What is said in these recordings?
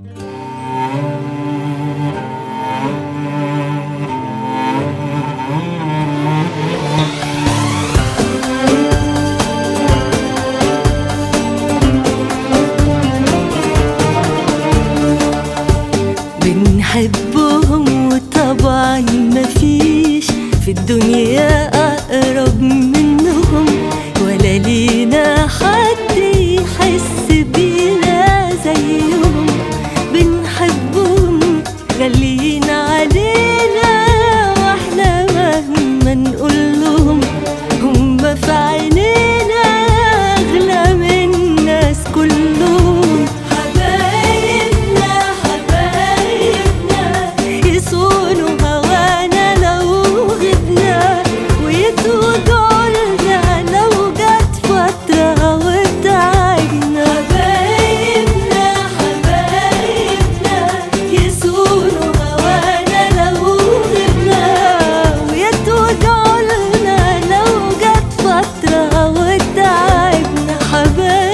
بنحبهم وطبعا مفيش في الدنيا أقرب منهم ولا لينا حد يحس بينا زيهم بنحبهم غاليين علينا واحنا مهما نقول لهم هم في عينينا أغلى من الناس كلهم حبايبنا حبايبنا يصونوا هوانا لو غبنا ويتوجعوا لنا لو جت فترة وتعبنا حبايبنا حبايبنا يصونوا هوانا لو غبنا ويتوجعوا لنا لو جت فترة وتعبنا حبايبنا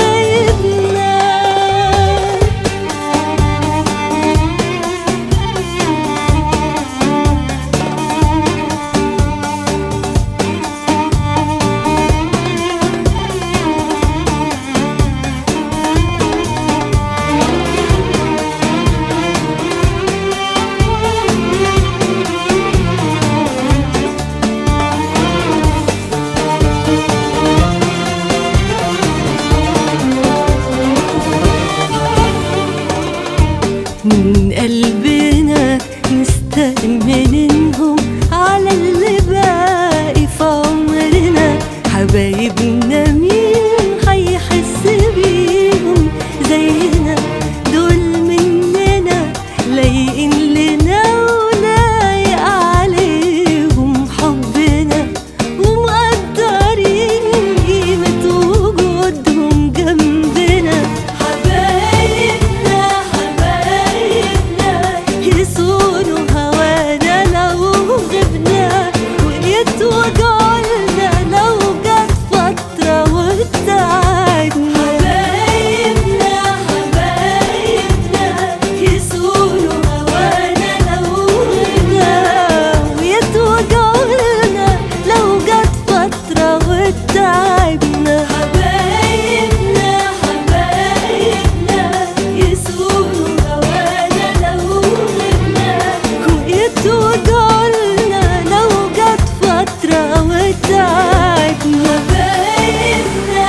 من قلبنا مستأمنينهم على اللي باقي في عمرنا حبايبنا مين هيحس بيهم زينا دول مننا لايقين لنا ولايق عليهم حبنا ومقدرين قيمة وجودهم جنبنا حبايبنا حبايبنا يصونوا هوانا لو غبنا ويتوجعوا لنا لو جت فترة وتعبنا حبايبنا حبايبنا يصونوا هوانا لو غبنا ويتوجعوا لنا لو جت فترة وتعبنا حبايبنا حبايبنا يصونوا هوانا لو غبنا ويتوجعوا لنا لو جت فترة وتعبنا حبايبنا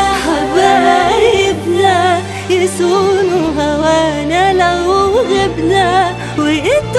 حبايبنا يصونوا هوانا لو غبنا ويتوجعوا